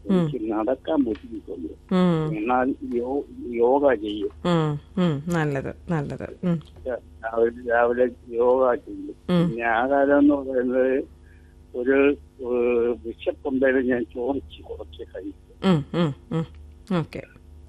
എനിക്ക് നടക്കാൻ ബുദ്ധിമുട്ടുണ്ട് ഉം, എന്നാൽ യോ- യോഗ ചെയ്യും ഉം, ഉം, നല്ലത് നല്ലത് ഉം, രാവിലെ രാവിലെ യോഗ ചെയ്യും ഉം. പിന്നെ ആഹാരം എന്ന് പറയുന്നത് ഒരു ഏഹ്, വിശപ്പുണ്ടെങ്കിലും ഞാൻ ചോദിച്ച് കുറച്ച് കഴിക്കും ഉം, ഉം, ഉം. ഓക്കെ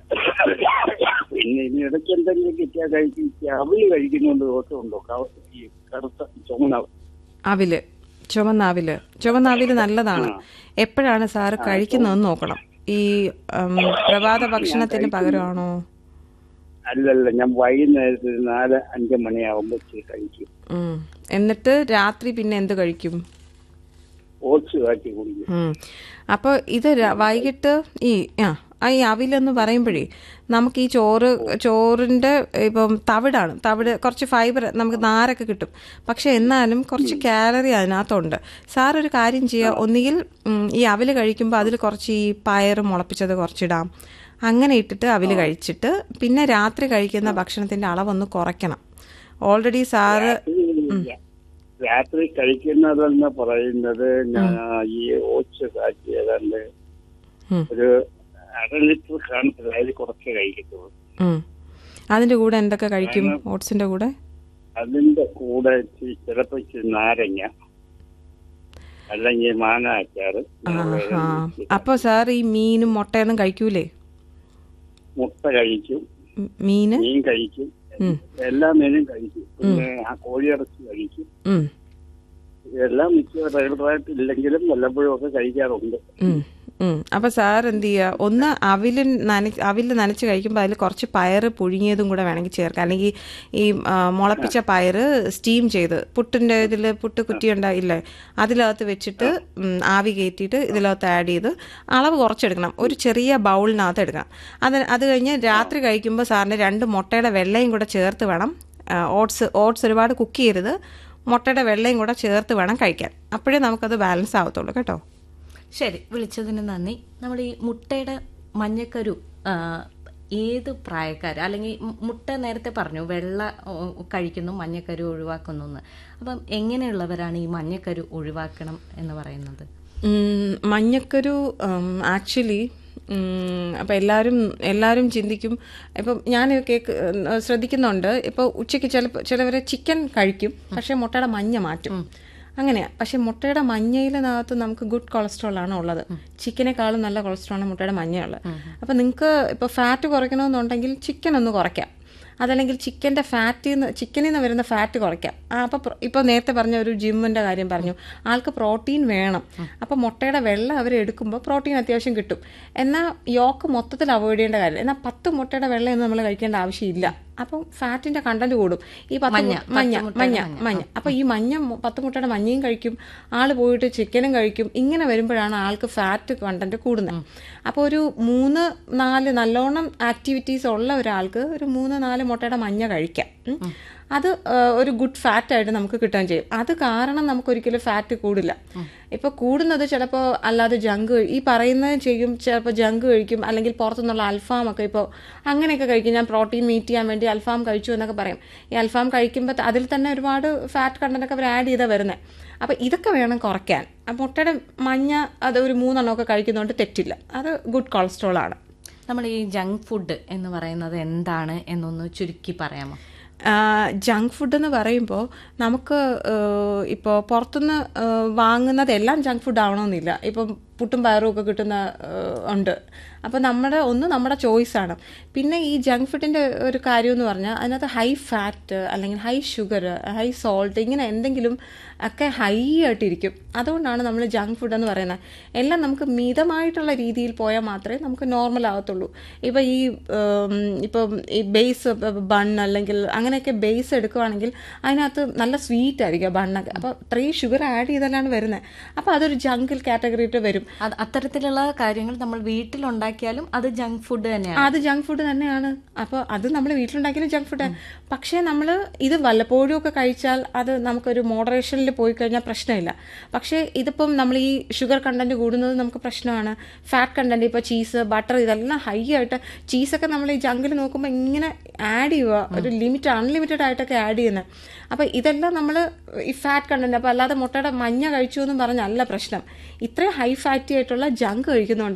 പിന്നെ ഇനി ഇടയ്ക്ക് എന്തെങ്കിലും കിട്ടിയാൽ കഴിക്കും അവല് കഴിക്കുന്നുണ്ട് ദോഷമുണ്ടോ കവ- ഈ കറുത്ത ചുമന്ന അവില് ചുവന്ന അവില് ചുവന്ന അവില് നല്ലതാണ് എപ്പോഴാണ് സാറ് കഴിക്കുന്നതെന്ന് നോക്കണം ഈ ഉം, പ്രഭാത ഭക്ഷണത്തിന് പകരമാണോ അല്ലല്ല ഞാൻ വൈകുന്നേരത്ത് ഒരു നാല് അഞ്ച് മണിയാവുമ്പോൾ കഴിക്കും ഉം. എന്നിട്ട് രാത്രി പിന്നെ എന്ത് കഴിക്കും ഓട്സ് കാച്ചി കുടിക്കും ഉം. അപ്പോൾ ഇത് ര- വൈകിട്ട് ഈ ആ ആ ഈ അവിലെന്ന് പറയുമ്പോഴേ നമുക്ക് ഈ ചോറ് ചോറിൻ്റെ ഇപ്പം തവിടാണ് തവിട് കുറച്ച് ഫൈബർ നമുക്ക് നാരൊക്കെ കിട്ടും പക്ഷെ എന്നാലും കുറച്ച് കാലറി അതിനകത്തുണ്ട് സാർ ഒരു കാര്യം ചെയ്യുക ഒന്നുകിൽ ഉം, ഈ അവില് കഴിക്കുമ്പോൾ അതിൽ കുറച്ച് ഈ പയർ മുളപ്പിച്ചത് കുറച്ചിടാം അങ്ങനെ ഇട്ടിട്ട് അവില് കഴിച്ചിട്ട് പിന്നെ രാത്രി കഴിക്കുന്ന ഭക്ഷണത്തിൻ്റെ അളവൊന്ന് കുറയ്ക്കണം ഓൾറെഡി സാറ് രാത്രി കഴിക്കുന്നതെന്ന് പറയുന്നത് ഞാൻ ഈ ഓട്സ് കാച്ചി ഏതാണ്ട് ഉം. ഒരു അര ലിറ്റർ കാണത്തില്ല അതിൽ കുറച്ച് കഴിക്കത്തുള്ളൂ ഉം. അതിൻ്റെ കൂടെ എന്തൊക്കെ കഴിക്കും ഓട്സിൻ്റെ കൂടെ അതിന്റെ കൂടെ ഇച്ചിരി ചിലപ്പോ ഇച്ചിരി നാരങ്ങ അല്ലെങ്കിൽ മാങ്ങ അച്ചാറ് ആഹാ അപ്പോൾ സാർ ഈ മീനും മുട്ടയൊന്നും കഴിക്കൂലേ മുട്ട കഴിക്കും ഉം, മീന് മീൻ കഴിക്കും ഉം. എല്ലാ മീനും കഴിക്കും പിന്നെ ആ കോഴിയിറച്ചി കഴിക്കും ഉം, എല്ലാം മിക്ക റെഗുലറായിട്ട് ഇല്ലെങ്കിലും വല്ലപ്പോഴും ഒക്കെ കഴിക്കാറുണ്ട് ഉം, ഉം. അപ്പോൾ സാർ എന്ത് ചെയ്യുക ഒന്ന് അവില് നന അവില് നനച്ച് കഴിക്കുമ്പോൾ അതിൽ കുറച്ച് പയറ് പുഴുങ്ങിയതും കൂടെ വേണമെങ്കിൽ ചേർക്കാം അല്ലെങ്കിൽ ഈ ആ, മുളപ്പിച്ച പയറ് സ്റ്റീം ചെയ്ത് പുട്ടിൻ്റെ ഇതിൽ പുട്ട് കുറ്റി ഉണ്ടായില്ലേ അതിനകത്ത് വെച്ചിട്ട് ഉം, ആവി കയറ്റിയിട്ട് ഇതിനകത്ത് ആഡ് ചെയ്ത് അളവ് കുറച്ചെടുക്കണം ഒരു ചെറിയ ബൗളിനകത്ത് എടുക്കണം അത് അത് കഴിഞ്ഞ് രാത്രി കഴിക്കുമ്പോൾ സാറിന് രണ്ട് മുട്ടയുടെ വെള്ളയും കൂടെ ചേർത്ത് വേണം ഓട്സ് ഓട്സ് ഒരുപാട് കുക്ക് ചെയ്യരുത് മുട്ടയുടെ വെള്ളയും കൂടെ ചേർത്ത് വേണം കഴിക്കാൻ അപ്പോഴേ നമുക്കത് ബാലൻസ് ആവത്തുള്ളൂ കേട്ടോ ശരി വിളിച്ചതിന് നന്ദി നമ്മൾ ഈ മുട്ടയുടെ മഞ്ഞക്കരു ആ, ഏത് പ്രായക്കാർ അല്ലെങ്കിൽ മു- മുട്ട നേരത്തെ പറഞ്ഞു വെള്ള ഓ, കഴിക്കുന്നു മഞ്ഞക്കരു ഒഴിവാക്കുന്നു എന്ന് അപ്പം എങ്ങനെയുള്ളവരാണ് ഈ മഞ്ഞക്കരു ഒഴിവാക്കണം എന്ന് പറയുന്നത് ഉം, മഞ്ഞക്കരു ആക്ച്വലി അപ്പം എല്ലാവരും എല്ലാവരും ചിന്തിക്കും ഇപ്പം ഞാൻ കേക്ക് ഉം, ശ്രദ്ധിക്കുന്നുണ്ട് ഇപ്പോൾ ഉച്ചയ്ക്ക് ചിലപ്പോൾ ചിലവർ ചിക്കൻ കഴിക്കും പക്ഷേ മുട്ടയുടെ മഞ്ഞ മാറ്റും അങ്ങനെയാ പക്ഷേ മുട്ടയുടെ മഞ്ഞയിലിനകത്ത് നമുക്ക് ഗുഡ് കൊളസ്ട്രോൾ ആണ് ഉള്ളത് ചിക്കനേക്കാളും നല്ല കൊളസ്ട്രോൾ ആണ് മുട്ടയുടെ മഞ്ഞയുള്ളത് അപ്പം നിങ്ങൾക്ക് ഇപ്പോൾ ഫാറ്റ് കുറയ്ക്കണമെന്നുണ്ടെങ്കിൽ ചിക്കൻ ഒന്ന് കുറയ്ക്കാം അതല്ലെങ്കിൽ ചിക്കൻ്റെ ഫാറ്റിൽ നിന്ന് ചിക്കനിൽ നിന്ന് വരുന്ന ഫാറ്റ് കുറയ്ക്കാം ആ അപ്പോൾ ഇപ്പോൾ നേരത്തെ പറഞ്ഞ ഒരു ജിമ്മിൻ്റെ കാര്യം പറഞ്ഞു ആൾക്ക് പ്രോട്ടീൻ വേണം അപ്പോൾ മുട്ടയുടെ വെള്ളം അവർ എടുക്കുമ്പോൾ പ്രോട്ടീൻ അത്യാവശ്യം കിട്ടും എന്നാൽ യോക്ക് മൊത്തത്തിൽ അവോയ്ഡ് ചെയ്യേണ്ട കാര്യം എന്നാൽ പത്ത് മുട്ടയുടെ വെള്ളം ഒന്നും നമ്മൾ കഴിക്കേണ്ട ആവശ്യമില്ല അപ്പം ഫാറ്റിന്റെ കണ്ടന്റ് കൂടും ഈ പത്ത് മു- മഞ്ഞ മഞ്ഞ മഞ്ഞ അപ്പൊ ഈ മഞ്ഞ മു- പത്ത് മുട്ടയുടെ മഞ്ഞയും കഴിക്കും ആള് പോയിട്ട് ചിക്കനും കഴിക്കും ഇങ്ങനെ വരുമ്പോഴാണ് ആൾക്ക് ഫാറ്റ് കണ്ടന്റ് കൂടുന്നത് അപ്പോൾ ഒരു മൂന്ന് നാല് നല്ലോണം ആക്ടിവിറ്റീസ് ഉള്ള ഒരാൾക്ക് ഒരു മൂന്ന് നാല് മുട്ടയുടെ മഞ്ഞ കഴിക്കാം ഉം. അത് ആ, ഒരു ഗുഡ് ഫാറ്റ് ആയിട്ട് നമുക്ക് കിട്ടുകയും ചെയ്യും അത് കാരണം നമുക്ക് ഒരിക്കലും ഫാറ്റ് കൂടില്ല ഇപ്പൊ കൂടുന്നത് ചിലപ്പോൾ അല്ലാതെ ജങ്ക് ഈ പറയുന്നത് ചെയ്യും ചിലപ്പോൾ ജങ്ക് കഴിക്കും അല്ലെങ്കിൽ പുറത്തുനിന്നുള്ള അൽഫാം ഒക്കെ ഇപ്പോൾ അങ്ങനെയൊക്കെ കഴിക്കും ഞാൻ പ്രോട്ടീൻ മീറ്റ് ചെയ്യാൻ വേണ്ടി അൽഫാം കഴിച്ചു എന്നൊക്കെ പറയും ഈ അൽഫാം കഴിക്കുമ്പോൾ അതിൽ തന്നെ ഒരുപാട് ഫാറ്റ് കണ്ടന്റ് ഒക്കെ അവർ ആഡ് ചെയ്താൽ വരുന്നത് അപ്പോൾ ഇതൊക്കെ വേണം കുറയ്ക്കാൻ ആ മുട്ടയുടെ മഞ്ഞ അത് ഒരു മൂന്നെണ്ണമൊക്കെ കഴിക്കുന്നതുകൊണ്ട് തെറ്റില്ല അത് ഗുഡ് കൊളസ്ട്രോൾ ആണ് നമ്മൾ ഈ ജങ്ക് ഫുഡ് എന്ന് പറയുന്നത് എന്താണ് എന്നൊന്ന് ചുരുക്കി പറയാമോ ജങ്ക് ഫുഡ് എന്ന് പറയുമ്പോൾ നമുക്ക് ഇപ്പോൾ പുറത്തുനിന്ന് ആ, വാങ്ങുന്നത് എല്ലാം ജങ്ക് ഫുഡ് ആവണമെന്നില്ല ഇപ്പം പുട്ടും പയറും ഒക്കെ കിട്ടുന്ന ആ, ഉണ്ട് അപ്പോൾ നമ്മുടെ ഒന്ന് നമ്മുടെ ചോയ്സാണ് പിന്നെ ഈ ജങ്ക് ഫുഡിൻ്റെ ഒരു കാര്യം എന്ന് പറഞ്ഞാൽ അതിനകത്ത് ഹൈ ഫാറ്റ് അല്ലെങ്കിൽ ഹൈ ഷുഗർ ഹൈ സോൾട്ട് ഇങ്ങനെ എന്തെങ്കിലും ഒക്കെ ഹൈ ആയിട്ടിരിക്കും അതുകൊണ്ടാണ് നമ്മൾ ജങ്ക് ഫുഡ് എന്ന് പറയുന്നത് എല്ലാം നമുക്ക് മിതമായിട്ടുള്ള രീതിയിൽ പോയാൽ മാത്രമേ നമുക്ക് നോർമൽ ആകത്തുള്ളൂ ഇപ്പോൾ ഈ ഉം, ഇപ്പം ഈ ബേസ് ബൺ അല്ലെങ്കിൽ അങ്ങനെയൊക്കെ ബേസ് എടുക്കുവാണെങ്കിൽ അതിനകത്ത് നല്ല സ്വീറ്റ് ആയിരിക്കും ബണ്ണൊക്കെ അപ്പോൾ ഇത്രയും ഷുഗർ ആഡ് ചെയ്താലാണ് വരുന്നത് അപ്പോൾ അതൊരു ജങ്കിൽ കാറ്റഗറിയിട്ട് വരും അത് അത്തരത്തിലുള്ള കാര്യങ്ങൾ നമ്മൾ വീട്ടിലുണ്ടാക്കിയാലും അത് ജങ്ക് ഫുഡ് തന്നെയാണ് അത് ജങ്ക് ഫുഡ് തന്നെയാണ് അപ്പോൾ അത് നമ്മൾ വീട്ടിലുണ്ടാക്കിയാലും ജങ്ക് ഫുഡ് പക്ഷേ നമ്മൾ ഇത് വല്ലപ്പോഴും ഒക്കെ കഴിച്ചാൽ അത് നമുക്കൊരു മോഡറേഷനിൽ പോയി കഴിഞ്ഞാൽ പ്രശ്നമില്ല പക്ഷേ ഇതിപ്പം നമ്മൾ ഈ ഷുഗർ കണ്ടന്റ് കൂടുന്നത് നമുക്ക് പ്രശ്നമാണ് ഫാറ്റ് കണ്ടന്റ് ഇപ്പോൾ ചീസ് ബട്ടർ ഇതെല്ലാം ഹൈ ആയിട്ട് ചീസൊക്കെ നമ്മൾ ഈ ജങ്കിൽ നോക്കുമ്പോൾ ഇങ്ങനെ ആഡ് ചെയ്യുക ഒരു ലിമിറ്റ് അൺലിമിറ്റഡ് ആയിട്ടൊക്കെ ആഡ് ചെയ്യുന്നത് അപ്പോൾ ഇതെല്ലാം നമ്മൾ ഈ ഫാറ്റ് കണ്ടന്റ് അപ്പോൾ അല്ലാതെ മുട്ടയുടെ മഞ്ഞ കഴിച്ചു എന്ന് പറഞ്ഞല്ല പ്രശ്നം ഇത്രയും ഹൈ ഫാറ്റി ആയിട്ടുള്ള ജങ്ക് കഴിക്കുന്നുണ്ട്